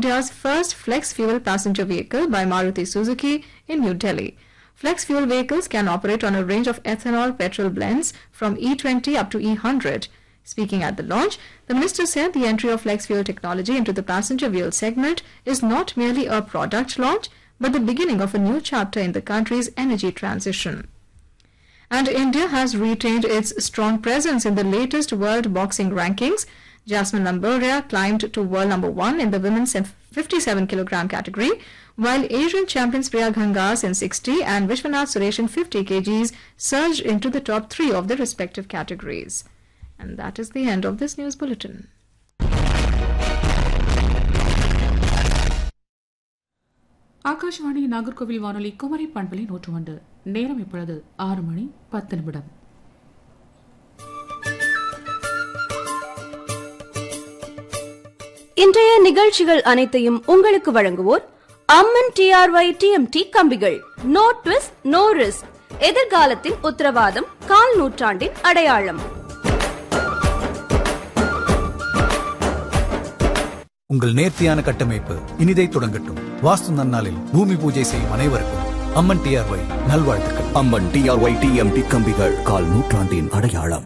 India's first flex fuel passenger vehicle by Maruti Suzuki in New Delhi. Flex fuel vehicles can operate on a range of ethanol petrol blends from E20 up to E100. Speaking at the launch, the minister said the entry of flex fuel technology into the passenger vehicle segment is not merely a product launch, but the beginning of a new chapter in the country's energy transition. And India has retained its strong presence in the latest world boxing rankings. Jasmine Lamboria climbed to world number one in the women's 57 kilogram category, while Asian champions Priya Gangas in 60 and Vishwanath Suresh in 50 kgs surged into the top three of their respective categories. And that is the end of this news bulletin. Akashvani Nagercoil வானொலி குமரி பண்பலை நூற்று ஒன்று நேரம் இப்பொழுது ஆறு மணி பத்து நிமிடம் இன்றைய நிகழ்ச்சிகள் அனைத்தையும் உங்களுக்கு வழங்குவோர் அம்மன் டிஆர்ஒய் டிஎம்டி கம்பிகள் நோ ட்விஸ்ட் நோ ரிஸ்க் எதிர்காலத்தின் உத்தரவாதம் கால் நூற்றாண்டின் அடையாளம் உங்கள் நேர்த்தியான கட்டமைப்பு இனிதை தொடங்கட்டும் வாஸ்து நன்னாளில் பூமி பூஜை செய்யும் அனைவருக்கும் அம்மன் டிஆர்ஒய் நல்வாழ்த்துக்கள் அம்மன் டிஆர்ஒய் டிஎம்டி கம்பிகள் கால் நூற்றாண்டின் அடையாளம்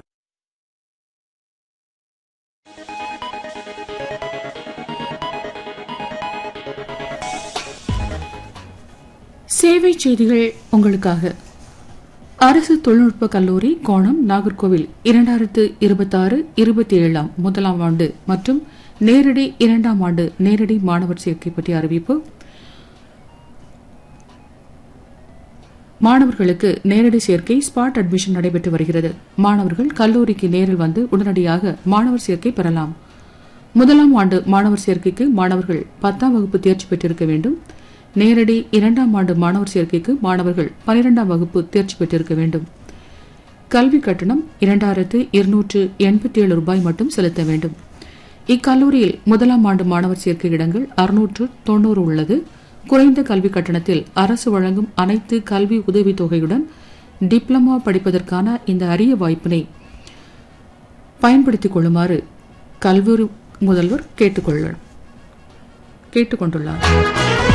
சேவை செய்திகள் உங்களுக்காக அரசு தொழில்நுட்ப கல்லூரி கோணம் நாகர்கோவில் இரண்டாயிரத்து இருபத்தாறு இருபத்தி ஏழாம் முதலாம் ஆண்டு மற்றும் நேரடி இரண்டாம் ஆண்டு நேரடி மாணவர் சேர்க்கை பற்றிய அறிவிப்பு மாணவர்களுக்கு நேரடி சேர்க்கை ஸ்பாட் அட்மிஷன் நடைபெற்று வருகிறது மாணவர்கள் கல்லூரிக்கு நேரில் வந்து உடனடியாக மாணவர் சேர்க்கை பெறலாம் முதலாம் ஆண்டு மாணவர் சேர்க்கைக்கு மாணவர்கள் பத்தாம் வகுப்பு தேர்ச்சி பெற்றிருக்க வேண்டும் நேரடி இரண்டாம் ஆண்டு மாணவர் சேர்க்கைக்கு மாணவர்கள் பனிரெண்டாம் வகுப்பு தேர்ச்சி பெற்றிருக்க வேண்டும் கல்வி கட்டணம் இரண்டாயிரத்து இருநூற்று எண்பத்தி ஏழு ரூபாய் மட்டும் செலுத்த வேண்டும் இக்கல்லூரியில் முதலாம் ஆண்டு மாணவர் சேர்க்கை இடங்கள் அறுநூற்று தொன்னூறு உள்ளது குறைந்த கல்வி கட்டணத்தில் அரசு வழங்கும் அனைத்து கல்வி உதவித் தொகையுடன் டிப்ளமா படிப்பதற்கான இந்த அரிய வாய்ப்பினை பயன்படுத்திக் கொள்ளுமாறு கல்வி முதல்வர் கேட்டுக்கொள்ள கேட்டுக்கொண்டுள்ளார்